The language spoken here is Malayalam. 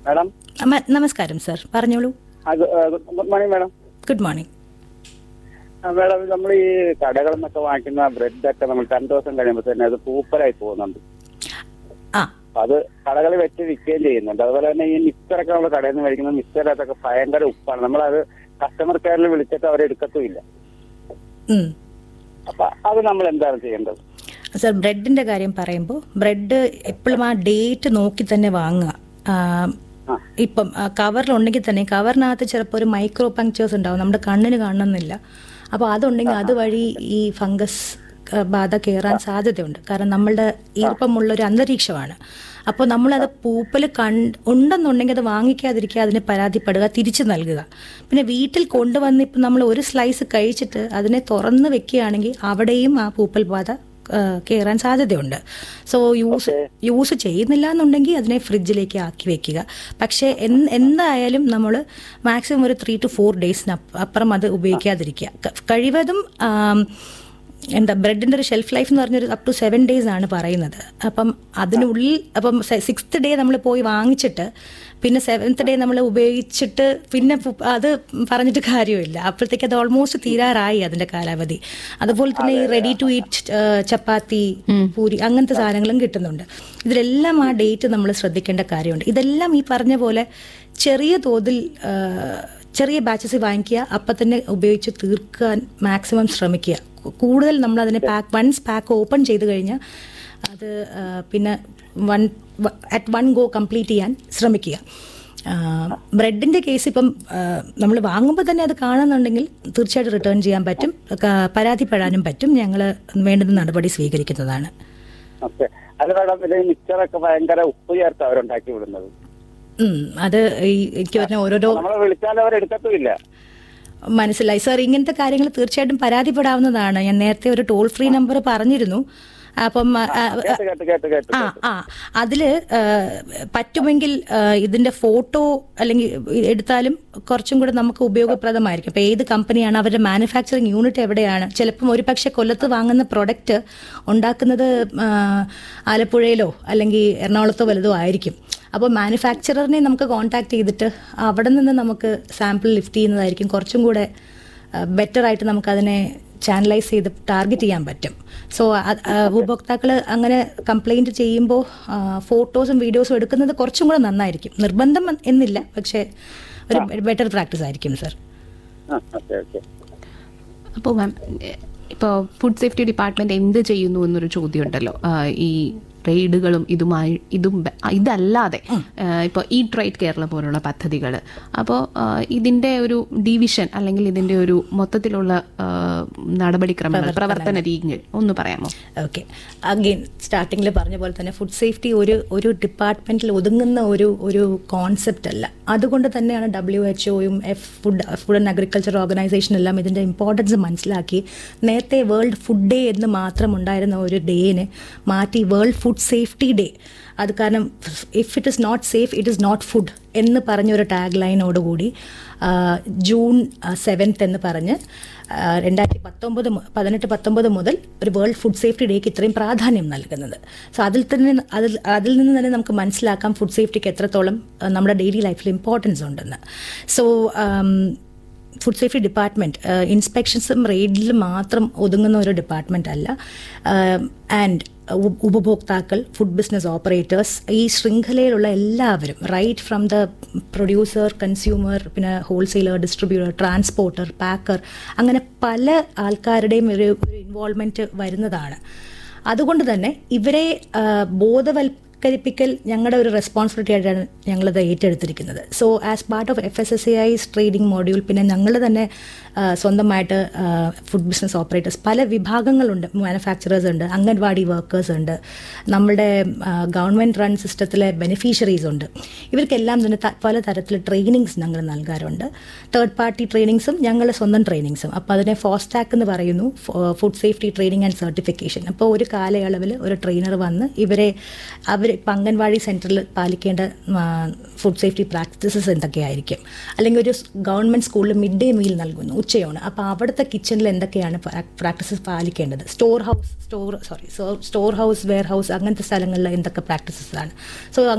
മാഡം മ- നമസ്കാരം സർ പറഞ്ഞോളൂ ആ, ഗു- ആ, good morning madam good morning ആ, മാഡം നമ്മൾ ഈ കടകളിൽ നിന്നൊക്കെ വാങ്ങിക്കുന്ന ബ്രെഡൊക്കെ നമ്മൾ രണ്ട് ദിവസം കഴിയുമ്പോൾ തന്നെ അത് പൂപ്പലായി പോകുന്നുണ്ട് ആ അപ്പൊ അത് കടകളിൽ വെച്ച് വിൽക്കുകയും ചെയ്യുന്നുണ്ട് അതുപോലെ തന്നെ ഈ മിക്സറൊക്കെ നമ്മൾ കടയിൽ നിന്ന് മേടിക്കുന്ന മിക്സറിനകത്തൊക്കെ ഭയങ്കര ഉപ്പാണ് നമ്മളത് കസ്റ്റമർ കെയറിൽ വിളിച്ചിട്ട് അവർ എടുക്കത്തുമില്ല ഉം. അപ്പൊ അത് നമ്മൾ എന്താണ് ചെയ്യേണ്ടത് സർ ബ്രെഡിന്റെ കാര്യം പറയുമ്പോൾ ബ്രെഡ് എപ്പോഴും ആ ഡേറ്റ് നോക്കി തന്നെ വാങ്ങുക ആ, ആ. ഇപ്പം കവറിലുണ്ടെങ്കിൽ തന്നെ കവറിനകത്ത് ചിലപ്പോൾ ഒരു മൈക്രോ പങ്ക്ചേഴ്സ് ഉണ്ടാവും നമ്മുടെ കണ്ണിന് കാണണമെന്നില്ല അപ്പോൾ അതുണ്ടെങ്കിൽ അതുവഴി ഈ ഫംഗസ് ആ, ബാധ കയറാൻ സാധ്യതയുണ്ട് കാരണം നമ്മളുടെ ഈർപ്പമുള്ള ഒരു അന്തരീക്ഷമാണ് അപ്പോൾ നമ്മളത് പൂപ്പൽ കണ്ട് ഉണ്ടെന്നുണ്ടെങ്കിൽ അത് വാങ്ങിക്കാതിരിക്കുക അതിന് പരാതിപ്പെടുക തിരിച്ചു നൽകുക പിന്നെ വീട്ടിൽ കൊണ്ടുവന്ന് ഇപ്പം നമ്മൾ ഒരു സ്ലൈസ് കഴിച്ചിട്ട് അതിനെ തുറന്ന് വെക്കുകയാണെങ്കിൽ അവിടെയും ആ പൂപ്പൽ ബാധ ആ, കയറാൻ സാധ്യതയുണ്ട് സോ യൂസ് യൂസ് ചെയ്യുന്നില്ല എന്നുണ്ടെങ്കിൽ അതിനെ ഫ്രിഡ്ജിലേക്ക് ആക്കി വെക്കുക പക്ഷേ എന്ത് എന്തായാലും നമ്മൾ മാക്സിമം ഒരു ത്രീ ടു ഫോർ ഡേയ്സിന് അപ്പുറം അത് ഉപയോഗിക്കാതിരിക്കുക ക- കഴിവതും ആം, എന്താ ബ്രെഡിന്റെ ഒരു ഷെൽഫ് ലൈഫ് എന്ന് പറഞ്ഞൊരു അപ് ടു സെവൻ ഡേയ്സ് ആണ് പറയുന്നത് അപ്പം അതിനുള്ളിൽ അപ്പം സിക്സ്ത് ഡേ നമ്മൾ പോയി വാങ്ങിച്ചിട്ട് പിന്നെ സെവൻത്ത് ഡേ നമ്മൾ ഉപയോഗിച്ചിട്ട് പിന്നെ പു- അത് പറഞ്ഞിട്ട് കാര്യമില്ല അപ്പോഴത്തേക്ക് അത് ഓൾമോസ്റ്റ് തീരാറായി അതിന്റെ കാലാവധി അതുപോലെ തന്നെ ഈ ready to eat chapati puri അങ്ങനത്തെ സാധനങ്ങളും കിട്ടുന്നുണ്ട് ഇതിലെല്ലാം ആ ഡേറ്റ് നമ്മൾ ശ്രദ്ധിക്കേണ്ട കാര്യമുണ്ട് ഇതെല്ലാം ഈ പറഞ്ഞ പോലെ ചെറിയ തോതിൽ ആ, ചെറിയ ബാച്ചസ് വാങ്ങിക്കുക അപ്പം തന്നെ ഉപയോഗിച്ച് തീർക്കാൻ മാക്സിമം ശ്രമിക്കുക കു- കൂടുതൽ നമ്മൾ അതിനെ പാക്ക് വൺസ് പാക്ക് ഓപ്പൺ ചെയ്ത് കഴിഞ്ഞാൽ അത് ആ, പിന്നെ one at one go complete ചെയ്യാൻ ശ്രമിക്കുക ബ്രെഡിൻ്റെ കേസ് ഇപ്പം നമ്മൾ വാങ്ങുമ്പോൾ തന്നെ അത് കാണുന്നുണ്ടെങ്കിൽ തീർച്ചയായിട്ടും റിട്ടേൺ ചെയ്യാൻ പറ്റും ക- പരാതിപ്പെടാനും പറ്റും ഞങ്ങൾ വേണ്ടുന്ന നടപടി സ്വീകരിക്കുന്നതാണ് ഓക്കെ അത് മാഡം ഇത് മിക്സറൊക്കെ ഭയങ്കര ഉപ്പ് ചേർത്ത് അവരുണ്ടാക്കി വിടുന്നത് ഉം, അത് ഈ എനിക്ക് പറഞ്ഞ ഓരോരോ നമ്മളെ വിളിച്ചാൽ അവർ എടുക്കത്തുമില്ല മനസ്സിലായി സാർ ഇങ്ങനത്തെ കാര്യങ്ങൾ തീർച്ചയായിട്ടും പരാതിപ്പെടാവുന്നതാണ് ഞാൻ നേരത്തെ ഒരു ടോൾ ഫ്രീ നമ്പർ പറഞ്ഞിരുന്നു അപ്പം ആ, ആ, കേട്ട് കേട്ട് കേട്ട് കേട്ട് ആ ആ അതില് ആ, പറ്റുമെങ്കിൽ ആ, ഇതിന്റെ ഫോട്ടോ അല്ലെങ്കിൽ എടുത്താലും കുറച്ചും കൂടെ നമുക്ക് ഉപയോഗപ്രദമായിരിക്കും ഇപ്പൊ ഏത് കമ്പനിയാണ് അവരുടെ മാനുഫാക്ചറിങ് യൂണിറ്റ് എവിടെയാണ് ചിലപ്പം ഒരു പക്ഷെ കൊല്ലത്ത് വാങ്ങുന്ന പ്രൊഡക്റ്റ് ഉണ്ടാക്കുന്നത് ആ, ആലപ്പുഴയിലോ അല്ലെങ്കിൽ എറണാകുളത്തോ വലുതോ ആയിരിക്കും അപ്പോൾ മാനുഫാക്ചററിനെ നമുക്ക് കോൺടാക്ട് ചെയ്തിട്ട് അവിടെ നിന്ന് നമുക്ക് സാമ്പിൾ ലിഫ്റ്റ് ചെയ്യുന്നതായിരിക്കും കുറച്ചും കൂടെ ബെറ്റർ ആയിട്ട് നമുക്കതിനെ ചാനലൈസ് ചെയ്ത് ടാർഗറ്റ് ചെയ്യാൻ പറ്റും സോ ഉപഭോക്താക്കൾ അങ്ങനെ കംപ്ലൈൻറ്റ് ചെയ്യുമ്പോൾ ഫോട്ടോസും വീഡിയോസും എടുക്കുന്നത് കുറച്ചും കൂടെ നന്നായിരിക്കും നിർബന്ധം എന്നില്ല പക്ഷേ ഒരു ബെറ്റർ പ്രാക്ടീസ് ആയിരിക്കും സർ ആ ഓക്കെ ഓക്കെ അപ്പോൾ മാം ഇപ്പോൾ ഫുഡ് സേഫ്റ്റി ഡിപ്പാർട്ട്മെന്റ് എന്ത് ചെയ്യുന്നു എന്നൊരു ചോദ്യം ഉണ്ടല്ലോ ആ, ഈ റെയ്ഡുകളും ഇതുമായി ഇതും ബ- ഇതല്ലാതെ ഇപ്പോൾ ഈ ട്രേഡ് കേരള പോലുള്ള പദ്ധതികൾ അപ്പോൾ ഇതിന്റെ ഒരു ഡിവിഷൻ അല്ലെങ്കിൽ ഇതിന്റെ ഒരു മൊത്തത്തിലുള്ള ആ, നടപടിക്രമങ്ങൾ പ്രവർത്തന രീതികൾ ഒന്ന് പറയാമോ ഓക്കെ അഗെയിൻ സ്റ്റാർട്ടിങ്ങിൽ പറഞ്ഞ പോലെ തന്നെ ഫുഡ് സേഫ്റ്റി ഒരു ഒരു ഡിപ്പാർട്ട്മെന്റിൽ ഒതുങ്ങുന്ന ഒരു ഒരു കോൺസെപ്റ്റ് അല്ല അതുകൊണ്ട് തന്നെയാണ് ഡബ്ല്യു എച്ച് ഒയും F food food and agriculture organisation എല്ലാം ഇതിന്റെ ഇമ്പോർട്ടൻസ് മനസ്സിലാക്കി നേരത്തെ വേൾഡ് ഫുഡ് ഡേ എന്ന് മാത്രം ഉണ്ടായിരുന്ന ഒരു ഡേനെ മാറ്റി വേൾഡ് ഫുഡ് സേഫ്റ്റി ഡേ അത് കാരണം if it is not safe it is not food എന്ന് പറഞ്ഞൊരു ടാഗ് ലൈനോടുകൂടി ആ, ജൂൺ സെവൻത്ത് എന്ന് പറഞ്ഞ് ആ, രണ്ടായിരത്തി പത്തൊമ്പത് മു- പതിനെട്ട് പത്തൊമ്പത് മുതൽ ഒരു വേൾഡ് ഫുഡ് സേഫ്റ്റി ഡേക്ക് ഇത്രയും പ്രാധാന്യം നൽകുന്നത് സോ അതിൽ തന്നെ അതിൽ അതിൽ നിന്ന് തന്നെ നമുക്ക് മനസ്സിലാക്കാം ഫുഡ് സേഫ്റ്റിക്ക് എത്രത്തോളം ആ, നമ്മുടെ ഡെയിലി ലൈഫിൽ ഇമ്പോർട്ടൻസ് ഉണ്ടെന്ന് സോ ഫുഡ് സേഫ്റ്റി ഡിപ്പാർട്ട്മെൻറ്റ് ഇൻസ്പെക്ഷൻസും റെയ്ഡിലും മാത്രം ഒതുങ്ങുന്ന ഒരു ഡിപ്പാർട്ട്മെൻ്റ് അല്ല ആൻഡ് ഉപഭോക്താക്കൾ ഫുഡ് ബിസിനസ് ഓപ്പറേറ്റേഴ്സ് ഈ ശൃംഖലയിലുള്ള എല്ലാവരും right from the producer consumer പിന്നെ ഹോൾസെയിലർ ഡിസ്ട്രിബ്യൂട്ടർ ട്രാൻസ്പോർട്ടർ പാക്കർ അങ്ങനെ പല ആൾക്കാരുടെയും ഒരു ഒരു ഇൻവോൾവ്മെൻറ്റ് വരുന്നതാണ് അതുകൊണ്ട് തന്നെ ഇവരെ ആ, ബോധവൽക്കരിപ്പിക്കൽ ഞങ്ങളുടെ ഒരു റെസ്പോൺസിബിലിറ്റി ആയിട്ടാണ് ഞങ്ങളത് ഏറ്റെടുത്തിരിക്കുന്നത് so as part of F S S A I trading module പിന്നെ ഞങ്ങൾ തന്നെ ആ, സ്വന്തമായിട്ട് ഫുഡ് ബിസിനസ് ഓപ്പറേറ്റേഴ്സ് പല വിഭാഗങ്ങളുണ്ട് മാനുഫാക്ചറേഴ്സ് ഉണ്ട് അംഗൻവാടി വർക്കേഴ്സ് ഉണ്ട് നമ്മുടെ ഗവൺമെൻറ് റൺ സിസ്റ്റത്തിലെ ബെനിഫിഷ്യറീസ് ഉണ്ട് ഇവർക്കെല്ലാം തന്നെ ത- പല തരത്തിൽ ട്രെയിനിങ്സ് ഞങ്ങൾ നൽകാറുണ്ട് തേർഡ് പാർട്ടി ട്രെയിനിങ്സും ഞങ്ങളുടെ സ്വന്തം ട്രെയിനിങ്സും അപ്പോൾ അതിനെ ഫോസ്റ്റാക്ക് എന്ന് പറയുന്നു food safety training and certification അപ്പോൾ ഒരു കാലയളവിൽ ഒരു ട്രെയിനർ വന്ന് ഇവരെ അവർ ഇപ്പം അംഗൻവാടി സെൻറ്ററിൽ പാലിക്കേണ്ട ഫുഡ് സേഫ്റ്റി പ്രാക്ടീസസ് എന്തൊക്കെയായിരിക്കും അല്ലെങ്കിൽ ഒരു ഗവൺമെൻറ് സ്കൂളിൽ മിഡ് ഡേ മീൽ നൽകുന്നു ഉച്ചയാണ് അപ്പോൾ അവിടുത്തെ കിച്ചണിൽ എന്തൊക്കെയാണ് പ്രാക്ടീസസ് പാലിക്കേണ്ടത് storehouse store sorry storehouse warehouse അങ്ങനത്തെ സ്ഥലങ്ങളിൽ എന്തൊക്കെ പ്രാക്ടീസസ് ആണ് സോ